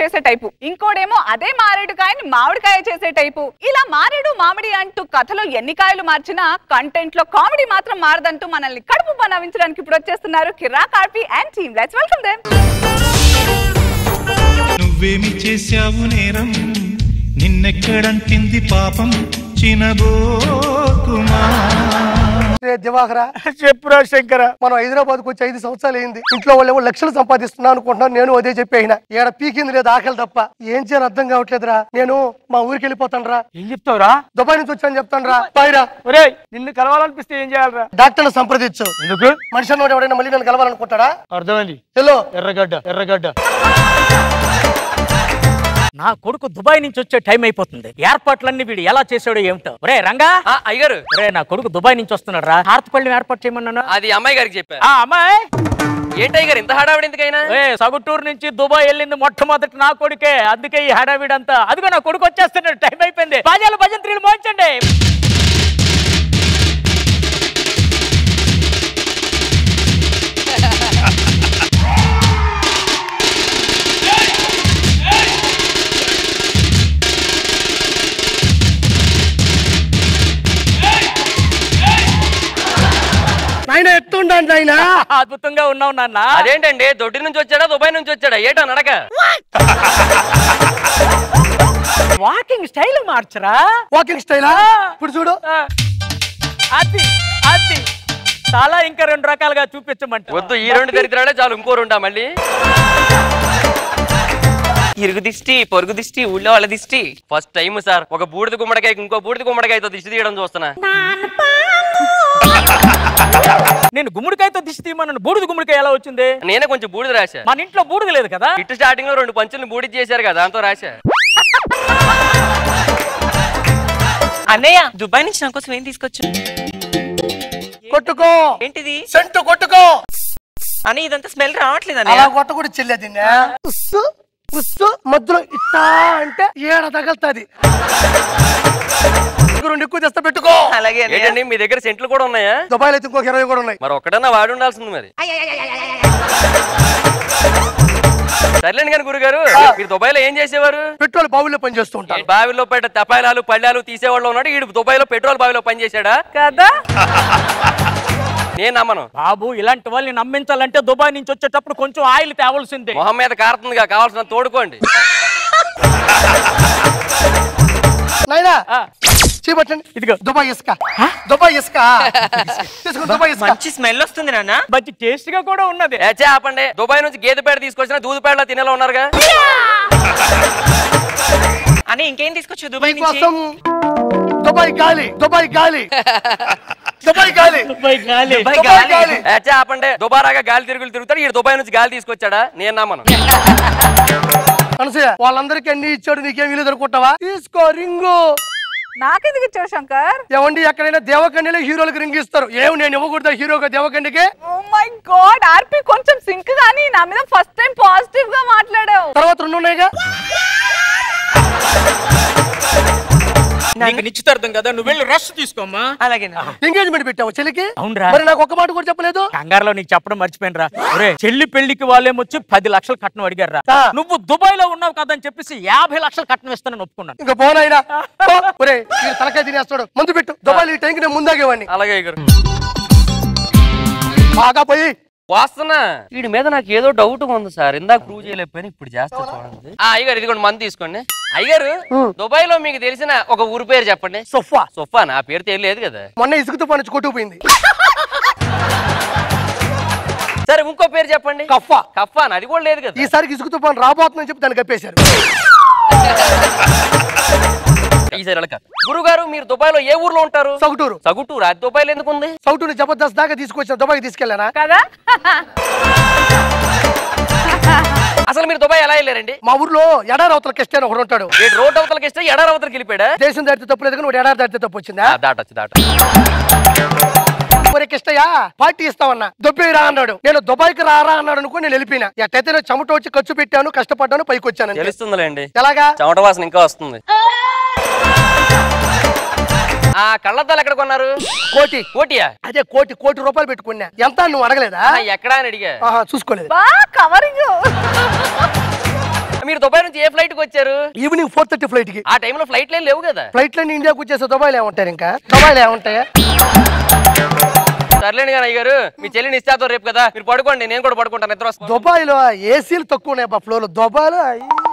చేసే టైపు ఇంకోడేమో అదే మారేడు కాయని మామిడికాయ చేసే టైపు ఇలా మారేడు మామిడి అంటూ కథలో ఎన్ని కాయలు మార్చినా కంటెంట్ లో కామెడీ మాత్రం మారదంటూ మనల్ని కడుపు పనవించడానికి ఇప్పుడు వచ్చేస్తున్నారు కిరా కార్పి and team let's welcome them నువ్వేమి చేశావు నేరం నిన్నెక్కడంటింది పాపం చినబోకుమా రే దివాకరా చెప్పురా శంకర మనం హైదరాబాద్ కు వచ్చి ఐదు సంవత్సరాలు అయింది ఇంట్లో వాళ్ళు ఏమో లక్షలు సంపాదిస్తున్నా అనుకుంటున్నాను నేను అదే చెప్పి అయినా ఈడ పీకింది లేదు ఆకలి తప్ప ఏం చేయాలి అర్థం కావట్లేదురా నేను మా ఊరికి వెళ్ళిపోతాను రా ఏం చెప్తావురా దుబాయ్ నుంచి వచ్చాను చెప్తాను రా పైరా ఒరేయ్ నిన్ను కలవాలనిపిస్తే ఏం చేయాలరా డాక్టర్ని సంప్రదించు ఎందుకు మనిషి అన్నోడు ఎవడైనా మళ్ళీ నన్ను కలవాలనుకుంటాడా అర్థమైంది హలో ఎర్రగడ్డ ఎర్రగడ్డ నా కొడుకు దుబాయ్ నుంచి వచ్చే టైం అయిపోతుంది ఏర్పాట్లన్నీ వీడు ఎలా చేశాడో ఏమిటో ఒరే రంగా ఆ, అయ్యగారు ఒరే నా కొడుకు దుబాయ్ నుంచి వస్తున్నాడు రా హారతపల్లి ఏర్పాటు చేయమన్నాను అది అమ్మాయి గారికి చెప్పా ఆ అమ్మాయి ఏంటి అయ్యగారు ఇంత హడావిడి ఎందుకైనా ఏ సగుటూరు నుంచి దుబాయ్ వెళ్ళింది మొట్టమొదటి నా కొడుకే అందుకే ఈ హడావిడంతా అదిగో నా కొడుకు వచ్చేస్తున్నాడు టైం అయిపోయింది బాజాలు భజంత్రీలు మోయించండి నాయన ఎట్టుండండి నాయన అద్భుతంగా ఉన్నావు నాన్న అదేంటండి దొడ్డి నుంచి వచ్చాడా దుబాయ్ నుంచి వచ్చాడా ఏటో నడక వాకింగ్ స్టైల్ మార్చరా వాకింగ్ స్టైలా ఇప్పుడు చూడు ఆ, అది అది చాలా ఇంకా రెండు రకాలుగా చూపించమంట వద్దు ఈ రెండు దరిద్రాలే చాలు ఇంకో రెండా మళ్ళీ ఇరుగు దిష్టి పొరుగు దిష్టి ఊళ్ళో వాళ్ళ దిష్టి ఫస్ట్ టైం సార్ ఒక బూడిద గుమ్మడికాయ ఇంకో బూడిద గుమ్మడికాయతో దిష్టి తీయడం చూస్తున్నా నేను గుమ్మడికాయతో దిష్టి తీయమన్నాను బూడిద గుమ్మడికాయ ఎలా వచ్చింది నేనే కొంచెం బూడిద రాశా మన ఇంట్లో బూడిద లేదు కదా ఇటు స్టార్టింగ్ లో రెండు పంచులు బూడిద చేశారు కదా దాంతో రాశా అన్నయ్య దుబాయ్ నుంచి నా కోసం ఏం తీసుకొచ్చు కొట్టుకో ఏంటిది సెంటు కొట్టుకో అని ఇదంతా స్మెల్ రావట్లేదు అలా అన్నయ్య కొట్టకూడదు చెల్లేదిన్న ఉస్సు ఉస్సు మధ్యలో ఇట్టా అంటే ఏడ తగలుతుంది రెండు ఎక్కువ తెస్తా పెట్టుకో అలాగే అన్నయ్య ఏంటండి మీ దగ్గర సెంట్లు కూడా ఉన్నాయా దుబాయ్లో అయితే ఇంకొక ఇరవై కూడా ఉన్నాయి మరి ఒక్కడన్నా వాడి ఉండాల్సింది మరి సర్లేండి కానీ గురుగారు మీరు దుబాయ్ లో ఏం చేసేవారు పెట్రోల్ బావుల్లో పని చేస్తూ ఉంటాను బావిలో పెట్ట తపాయిలాలు పళ్ళాలు తీసేవాళ్ళు ఉన్నాడు ఈడు దుబాయ్ లో పెట్రోల్ బావిలో పనిచేశాడా కదా నేను నమ్మను బాబు ఇలాంటి వాళ్ళని నమ్మించాలంటే దుబాయ్ నుంచి వచ్చేటప్పుడు కొంచెం ఆయిల్ తేవలసిందే మొహం మీద కారుతుందిగా కావాల్సిన తోడుకోండి నాయనా ఆ, చేపట్టండి ఇదిగో. దుబాయ్ ఇసుక దుబాయ్ ఇసుక తీసుకో దుబాయ్ ఇసుక మంచి స్మెల్ వస్తుంది నాన్న మంచి టేస్ట్ గా కూడా ఉన్నది ఏచే ఆపండి దుబాయ్ నుంచి గేదె పేడ తీసుకొచ్చిన దూది పేడలో తినేలా ఉన్నారుగా అని ఇంకేం తీసుకొచ్చు దుబాయ్ నుంచి కోసం దుబాయ్ గాలి దుబాయ్ గాలి దుబాయ్ గాలి దుబాయ్ గాలి. దుబాయ్ దుబాయ్ గాలి. గాలి ఏచే ఆపండి దుబారాగా గాలి తిరుగులు తిరుగుతాడు ఈ దుబాయ్ నుంచి గాలి తీసుకొచ్చాడా నేను నమ్మను అనసూయ వాళ్ళందరికీ అన్ని ఇచ్చాడు నీకేం వీలు అనుకుంటావా తీసుకో రింగు నాకెందుకు ఇచ్చావు శంకర్ ఏమండి ఎక్కడైనా దేవకండిలో హీరోలకు రింగ్ ఇస్తారు ఏం నేను ఇవ్వకూడదా హీరోగా దేవకండికి ఓ మై గాడ్ ఆర్పి కొంచెం సింక్ గానీ నా మీద ఫస్ట్ టైం పాజిటివ్ గా మాట్లాడావు తర్వాత రెండు ఉన్నాయిగా నీకు నిశ్చితార్థం కదా నువ్వు వెళ్ళి రెస్ట్ తీసుకోమ్మా అలాగే నాన్న. ఎంగేజ్మెంట్ పెట్టావు చెల్లికి అవునరా మరి నాకు ఒక్క మాట కూడా చెప్పలేదు కంగారులో నీకు చెప్పడం మర్చిపోయినరా ఒరే చెల్లి పెళ్లికి వాళ్ళేమొచ్చి పది లక్షలు కట్నం అడిగారా ఆ. నువ్వు దుబాయ్ లో ఉన్నావు కదా అని చెప్పేసి యాభై లక్షలు కట్నం ఇస్తానని ఒప్పుకున్నాను ఇంకా పోనాయినా ఒరే వీడు తలకాయ తినేస్తాడు ముందు పెట్టు దుబాయ్ ఈ టైంకి నేను ముందాగేవాడిని అలాగే ఇగరు బాగా పోయి వాస్తున్నా వీడి మీద నాకు ఏదో డౌట్ ఉంది సార్ ఇందాక ప్రూవ్ చేయలేకపోయినా ఇప్పుడు చేస్తా చూడండి ఆ, అయ్యగారు ఇదిగోండి మంది తీసుకోండి అయ్యగారు దుబాయ్ లో మీకు తెలిసిన ఒక ఊరు పేరు చెప్పండి సొఫా సొఫా నా పేరు తెలియలేదు కదా మొన్న ఇసుక తుఫాను వచ్చి కొట్టుకుపోయింది సరే ఇంకో పేరు చెప్పండి కఫా కఫాన్ అది కూడా లేదు కదా ఈసారికి ఇసుక తుఫాను రాబోతుందని చెప్పి దాన్ని కప్పేశారు ఈసారి వెళ్ళక గురుగారు మీరు దుబాయ్ లో ఏ ఊర్లో ఉంటారు సగుటూరు సగుటూరు అది దుబాయ్ లో ఎందుకు ఉంది సౌటూరు జబర్దస్త్ దాకా తీసుకొచ్చిన దుబాయ్కి తీసుకెళ్ళానా కదా అసలు మీరు దుబాయ్ ఎలా వెళ్ళారండి మా ఊర్లో ఎడారి అవతల కెస్టైన్ ఒకడు ఉంటాడు ఏ రోడ్ అవతలకి ఇస్తే ఎడారి అవతలకి వెళ్ళిపోయాడా దేశం దాటితే తప్పు లేదు కానీ వాడు ఎడారి దాటితే తప్పు వచ్చిందా ఆ, దాటొచ్చు దాట ఒరే కిష్టయ్య పార్టీ ఇస్తామన్నా దుబాయ్ రా అన్నాడు నేను దుబాయ్కి రారా అన్నాడు అనుకో నేను వెళ్ళిపోయినా ఎట్టయితే నేను చెమట వచ్చి ఖర్చు పెట్టాను కష్టపడ్డాను పైకి వచ్చాను అంతే. తెలుస్తుందిలేండి ఎలాగా చెమట వాసన ఇంకా వస్తుంది ఆ కళ్ళద్దాలు ఎక్కడ కొన్నారు కోటి కోటియా అదే కోటి కోటి రూపాయలు పెట్టుకున్నా ఎంత నువ్వు అడగలేదా ఆ, ఎక్కడా అని అడిగా ఆహా చూసుకోలేదు బా కవరింగ్ మీరు దుబాయ్ నుంచి ఏ ఫ్లైట్ కి వచ్చారు ఈవినింగ్ ఫోర్ థర్టీ ఫ్లైట్ కి ఆ టైంలో ఫ్లైట్లే లేవు కదా ఫ్లైట్ లో ఇండియాకి వచ్చేసి దుబాయ్లో ఏముంటారు ఇంకా దుబాయ్లో ఏముంటాయా సర్లేండి కానీ అయ్యారు మీ చెల్లిని ఇస్తాతో రేపు కదా మీరు పడుకోండి నేను కూడా పడుకుంటాను నిద్ర వస్తుంది దుబాయ్ లో ఏసీలు తక్కువ ఉన్నాయి ఫ్లో లో దుబాయ్ లో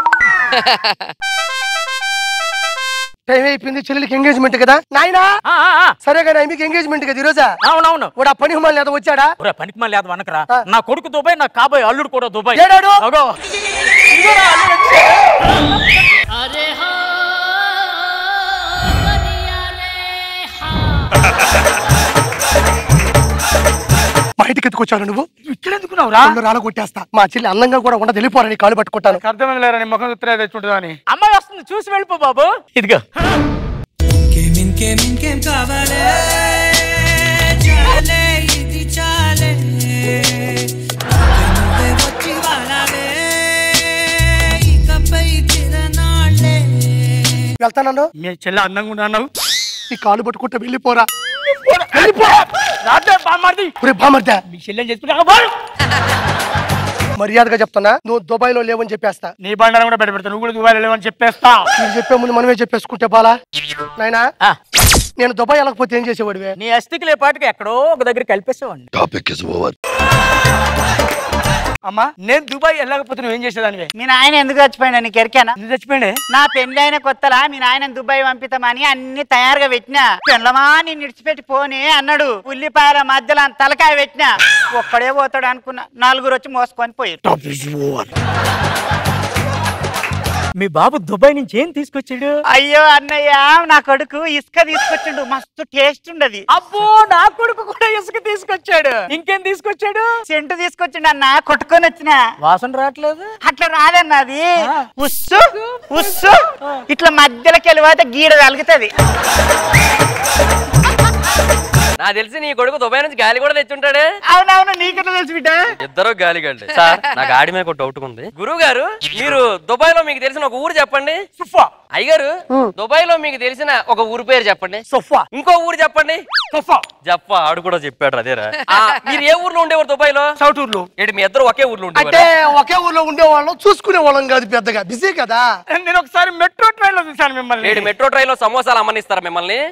టైం అయిపోయింది చెల్లెలికి ఎంగేజ్మెంట్ కదా నాయనా ఆ, ఆ, ఆ. సరే కదా మీకు ఎంగేజ్మెంట్ కదా ఈరోజా అవునవును వాడు ఆ పని హిమాలయ ఏదో వచ్చాడా ఒరే పనికి మళ్ళీ అది అనకరా ఆ. నా కొడుకు దుబాయ్ నా కాబోయే అల్లుడు కూడా దుబాయ్ ఏడాడు? అగో. ఇదిగోరా అల్లుడు వచ్చాడు. మా ఇంటికి ఎత్తుకొచ్చాడు నువ్వు ఇక్కడ ఎందుకున్నావురా రెండు రాళ్ళ కొట్టేస్తా మా చెల్లి అందంగా కూడా ఉండదు వెళ్ళిపోరని కాలు పట్టుకుంటాను నాకు అర్థమైంది లేరా నీ ముఖం చూస్తే తెచ్చుంటుందా అని అమ్మాయి వస్తుంది చూసి వెళ్ళిపో బాబు ఇదిగో ఇంకేం ఇంకేం ఇంకేం కావాలే చాలే ఇది చాలే నువ్వే వచ్చి వాడాలే ఇకపై తిరనాళ్ళే వెళ్తాను మీ చెల్లి అందంగా ఉన్నావు ఈ కాలు పట్టుకుంటే వెళ్ళిపోరా వెళ్ళిపో రాత్రి బామ్మది ఒరే బామర్దా మీ చెల్లెని చేసుకుంటా మర్యాదగా చెప్తున్నా నువ్వు దుబాయ్ లో లేవని చెప్పేస్తా నీ బండారం కూడా బయట పెడతా నువ్వు కూడా దుబాయ్ లేవని చెప్పేస్తా మీరు చెప్పే ముందు మనమే చెప్పేసుకుంటే బాలా నాయనా ఆ, నేను దుబాయ్ వెళ్ళకపోతే ఏం చేసేవాడివే నీ అస్థికి లేపాటికి ఎక్కడో ఒక దగ్గర కలిపేసేవాడిని అమ్మా నేను దుబాయ్ వెళ్ళకపోతే నువ్వేం చేసేదానివే మీ నాయన ఎందుకు చచ్చిపోయినా నీకు ఎరికేనా నువ్వు చచ్చిపోయిండే నా పెళ్ళైన కొత్తలా మీ నాయన దుబాయ్ పంపితామని అన్ని తయారుగా పెట్టినా పెళ్ళమా నేను ఇడిచిపెట్టి పోనీ అన్నాడు ఉల్లిపాయల మధ్యలో అంత తలకాయ పెట్టినా ఒక్కడే పోతాడు అనుకున్నా నలుగురు వచ్చి మోసుకొని పోయారు మీ బాబు దుబాయ్ నుంచి ఏం తీసుకొచ్చాడు అయ్యో అన్నయ్య నా కొడుకు ఇసుక తీసుకొచ్చిండు మస్తు టేస్ట్ ఉండదు అబ్బో నా కొడుకు కూడా ఇసుక తీసుకొచ్చాడు ఇంకేం తీసుకొచ్చాడు సెంటు తీసుకొచ్చిండు అన్న కొట్టుకొని వచ్చిన వాసన రావట్లేదు అట్లా రాదన్నది ఉస్సు ఉస్సు ఇట్లా మధ్యలోకి వెళ్ళిపోతే గీడ కలుగుతుంది నాకు తెలిసి నీ కొడుకు దుబాయ్ నుంచి గాలి కూడా తెచ్చుంటాడే అవునవును నీకెట్లా తెలుసు బిడ్డ ఇద్దరు గాలి గండి సార్ నాకు ఆడి మీద ఒక డౌట్ ఉంది గురువు గారు మీరు దుబాయ్ లో మీకు తెలిసిన ఒక ఊరు చెప్పండి సుఫా అయ్యగారు దుబాయ్ లో మీకు తెలిసిన ఒక ఊరు పేరు చెప్పండి సుఫా ఇంకో ఊరు చెప్పండి సుఫా జప్ప ఆడు కూడా చెప్పాడు అదేరా ఆ, మీరు ఏ ఊర్లో ఉండేవారు దుబాయ్ లో సౌత్ ఊర్లో ఏంటి మీ ఇద్దరు ఒకే ఊర్లో అంటే ఉండేవారు ఒకే ఊర్లో ఉండేవాళ్ళం చూసుకునే వాళ్ళం కాదు పెద్దగా బిజీ కదా నేను ఒకసారి మెట్రో ట్రైన్ లో చూసాను మిమ్మల్ని ఏంటి మెట్రో ట్రైన్ లో సమోసాలు అమ్మనిస్తారా మిమ్మల్ని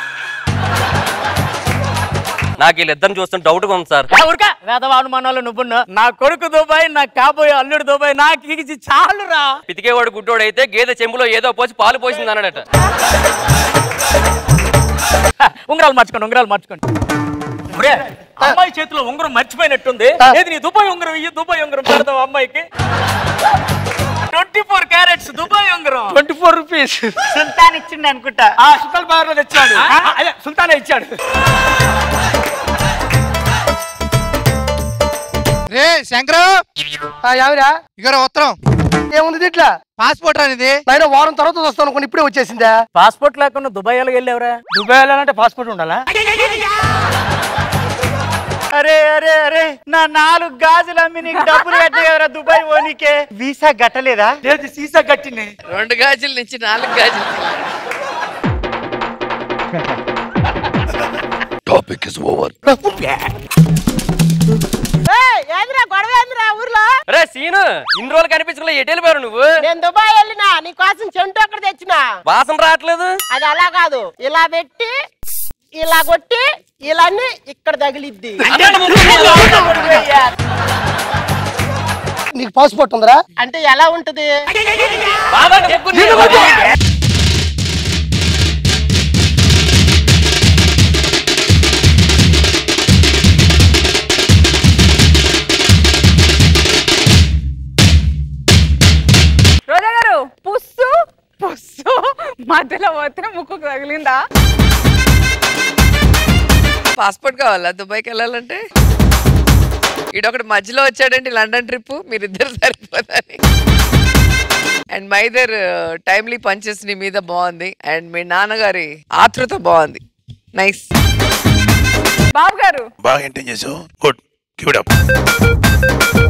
నాకు వీళ్ళిద్దరిని చూస్తుంటే డౌట్ గా ఉంది సార్ ఊరికా వేదవ అనుమానాలు నువ్వు నా కొడుకు దుబాయ్ నా కాబోయే అల్లుడు దుబాయ్ నాకు ఇది చాలురా పితికేవాడు గుడ్డోడు అయితే గేదె చెంబులో ఏదో పోసి పాలు పోసింది అన్నాడట ఉంగరాలు మార్చుకోండి ఉంగరాలు మార్చుకోండి ఒరే, అమ్మాయి చేతిలో ఉంగరం మర్చిపోయినట్టుంది ఏది నీ దుబాయ్ ఉంగరం ఇయ్యి దుబాయ్ ఉంగరం పెడతావు అమ్మాయికి ట్వంటీ ఫోర్ క్యారెట్స్ దుబాయ్ ఉంగరం ట్వంటీ ఫోర్ రూపీస్ సుల్తాన్ ఇచ్చిండు అనుకుంటా ఆ సుల్తాన్ బార్ లో తెచ్చాడు ఆ, అదే సుల్తానే ఇచ్చాడు రే శంకర్ ఆ, యావిరా ఇగర ఉత్తరం ఏముంది దీంట్లో పాస్పోర్ట్ అనేది నాయన వారం తర్వాత వస్తాను అనుకోండి ఇప్పుడే వచ్చేసిందా పాస్పోర్ట్ లేకుండా దుబాయ్ ఎలా వెళ్ళావురా దుబాయ్ వెళ్ళాలంటే పాస్పోర్ట్ ఉండాలా అరే అరే అరే నా నాలుగు గాజులు అమ్మి నీకు డబ్బులు కట్టేవరా దుబాయ్ పోనీకే వీసా గట్టలేదా లేదు సీసా కట్టింది రెండు గాజుల నుంచి నాలుగు గాజులు గొడవ ఏందిరా ఊర్లో రే సీను ఇన్ని రోజులు కనిపించకుండా ఎటు వెళ్ళిపోయారు నువ్వు నేను దుబాయ్ వెళ్ళినా నీ కోసం చెంటు అక్కడ తెచ్చిన వాసన రావట్లేదు అది అలా కాదు ఇలా పెట్టి ఇలా కొట్టి ఇలా అన్ని ఇక్కడ తగిలిద్ది నీకు పాస్పోర్ట్ ఉందరా అంటే ఎలా ఉంటది బాబా చెప్పుకుని రోజా గారు పుస్సు పుస్సు మధ్యలో పోతే ముక్కు తగిలిందా పాస్పోర్ట్ కావాలా దుబాయ్కి వెళ్ళాలంటే ఈడొకటి మధ్యలో వచ్చాడండి లండన్ ట్రిప్ మీరిద్దరు సరిపోదని అండ్ మైదర్ టైమ్లీ పంచెస్ నీ మీద బాగుంది అండ్ మీ నాన్నగారి ఆతృత బాగుంది నైస్ బాబు గారు బాగా ఎంటైన్ చేసావు గుడ్ గివ్ ఇట్ అప్